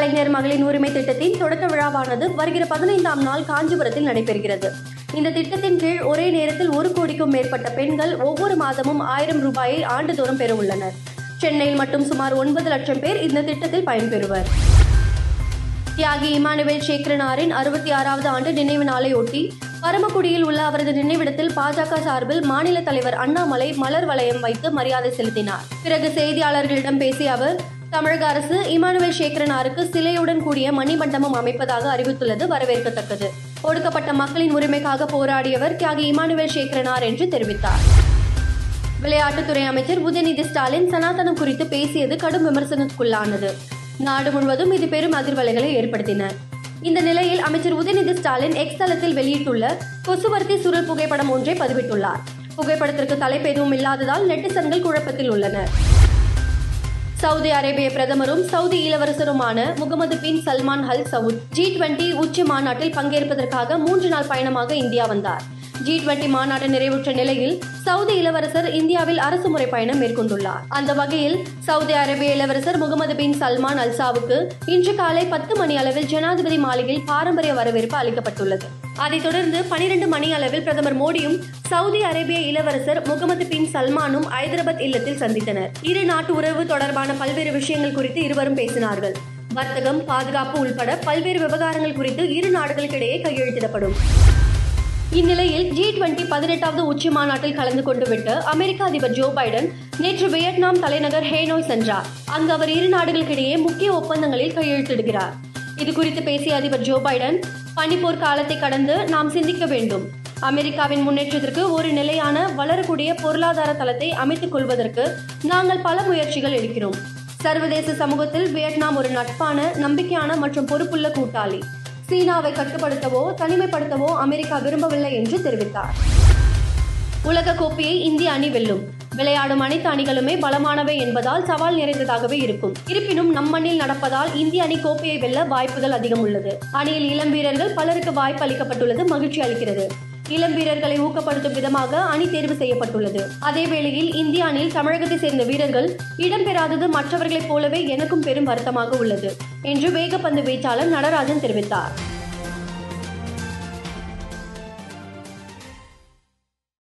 கலைஞர் மகளின் உரிமை திட்டத்தின் தொடக்க விழாவானது வருகிற பதினைந்தாம் நாள் காஞ்சிபுரத்தில் நடைபெறுகிறது இந்த திட்டத்தின் கீழ் ஒரே நேரத்தில் ஒரு கோடிக்கும் மேற்பட்ட பெண்கள் ஒவ்வொரு மாதமும் ஆயிரம் ரூபாயை ஆண்டுதோறும் பெற உள்ளனர் சென்னையில் மட்டும் சுமார் ஒன்பது லட்சம் பேர் இந்த திட்டத்தில் பயன்பெறுவர் தியாகி இமானுவேல் சேக்ரனாரின் அறுபத்தி ஆறாவது ஆண்டு நினைவு நாளை ஒட்டி பரமக்குடியில் உள்ள அவரது நினைவிடத்தில் பாஜக சார்பில் மாநில தலைவர் அண்ணாமலை மலர் வளையம் வைத்து மரியாதை செலுத்தினார் பிறகு செய்தியாளர்களிடம் பேசிய அவர் தமிழக அரசு இமானுவேல் சேக்ரனாருக்கு சிலையுடன் கூடிய மணிமண்டபம் அமைப்பதாக அறிவித்துள்ளது வரவேற்கத்தக்கது ஒடுக்கப்பட்ட மக்களின் உரிமைக்காக போராடியவர் தியாகி இமானுவேல் சேக்ரனார் என்று தெரிவித்தார் விளையாட்டுத்துறை அமைச்சர் உதயநிதி ஸ்டாலின் சனாதனம் குறித்து பேசியது கடும் விமர்சனத்துக்குள்ளானது நாடு முழுவதும் இது பெரும் அதிர்வலைகளை ஏற்படுத்தின இந்த நிலையில் அமைச்சர் உதயநிதி ஸ்டாலின் எக்ஸ் தளத்தில் வெளியிட்டுள்ள கொசுவர்த்தி சுருள் புகைப்படம் ஒன்றை பதிவிட்டுள்ளார் புகைப்படத்திற்கு தலைப்பு எதுவும் இல்லாததால் நெட்டிசன்கள் குழப்பத்தில் உள்ளனர் சவுதி அரேபிய பிரதமரும் சவுதி இளவரசருமான Mohammed bin Salman Al Saud G twenty உச்சி மாநாட்டில் பங்கேற்பதற்காக மூன்று நாள் பயணமாக இந்தியா வந்தார் ஜி டுவெண்டி மாநாடு நிறைவுற்ற நிலையில் சவுதி இளவரசர் இந்தியாவில் அரசுமுறை பயணம் மேற்கொண்டுள்ளார் அந்த வகையில் சவுதி அரேபிய இளவரசர் முகமது பின் சல்மான் அல்சாவுக்கு இன்று காலை பத்து மணி அளவில் ஜனாதிபதி மாளிகையில் பாரம்பரிய வரவேற்பு அளிக்கப்பட்டுள்ளது அதைத் தொடர்ந்து பனிரெண்டு மணி அளவில் பிரதமர் மோடியும் சவுதி அரேபிய இளவரசர் முகமது பின் சல்மானும் ஐதராபாத் இல்லத்தில் சந்தித்தனர் இரு நாட்டு உறவு தொடர்பான பல்வேறு விஷயங்கள் குறித்து இருவரும் பேசினார்கள் வர்த்தகம் பாதுகாப்பு உள்பட பல்வேறு விவகாரங்கள் குறித்து இரு நாடுகளுக்கிடையே கையெழுத்திடப்படும் இந்நிலையில் ஜி டுவெண்டி பதினெட்டாவது உச்சி மாநாட்டில் கலந்து கொண்டு விட்டு அமெரிக்க அதிபர் ஜோ பைடன் நேற்று வியட்நாம் தலைநகர் ஹேனோய் சென்றார் அங்கு அவர் இரு நாடுகளுக்கிடையே முக்கிய ஒப்பந்தங்களில் கையெழுத்திடுகிறார் இது குறித்து பேசிய அதிபர் ஜோ பைடன் பனிப்போர் காலத்தை கடந்து நாம் சிந்திக்க வேண்டும் அமெரிக்காவின் முன்னேற்றத்திற்கு ஒரு நிலையான வளரக்கூடிய பொருளாதார தளத்தை அமைத்துக் கொள்வதற்கு நாங்கள் பல முயற்சிகள் எடுக்கிறோம் சர்வதேச சமூகத்தில் வியட்நாம் ஒரு நட்பான நம்பிக்கையான மற்றும் பொறுப்புள்ள கூட்டாளி சீனாவை கட்டுப்படுத்தவோ தனிமைப்படுத்தவோ அமெரிக்கா விரும்பவில்லை என்று தெரிவித்தார் உலக கோப்பையை இந்திய அணி வெல்லும் விளையாடும் அனைத்து அணிகளுமே பலமானவை என்பதால் சவால் நிறைந்ததாகவே இருக்கும் இருப்பினும் நம் மண்ணில் நடப்பதால் இந்திய அணி கோப்பையை வெல்ல வாய்ப்புகள் அதிகம் உள்ளது அணியில் இளம் வீரர்கள் பலருக்கு வாய்ப்பு அளிக்கப்பட்டுள்ளது மகிழ்ச்சி அளிக்கிறது இளம் வீரர்களை ஊக்கப்படுத்தும் விதமாக அணி தேர்வு செய்யப்பட்டுள்ளது அதே வேளையில் இந்திய அணியில் தமிழகத்தை சேர்ந்த வீரர்கள் இடம்பெறாதது மற்றவர்களைப் போலவே எனக்கும் பெரும் வருத்தமாக உள்ளது என்று வேகப்பந்து வீச்சாளர் நடராஜன் தெரிவித்தார்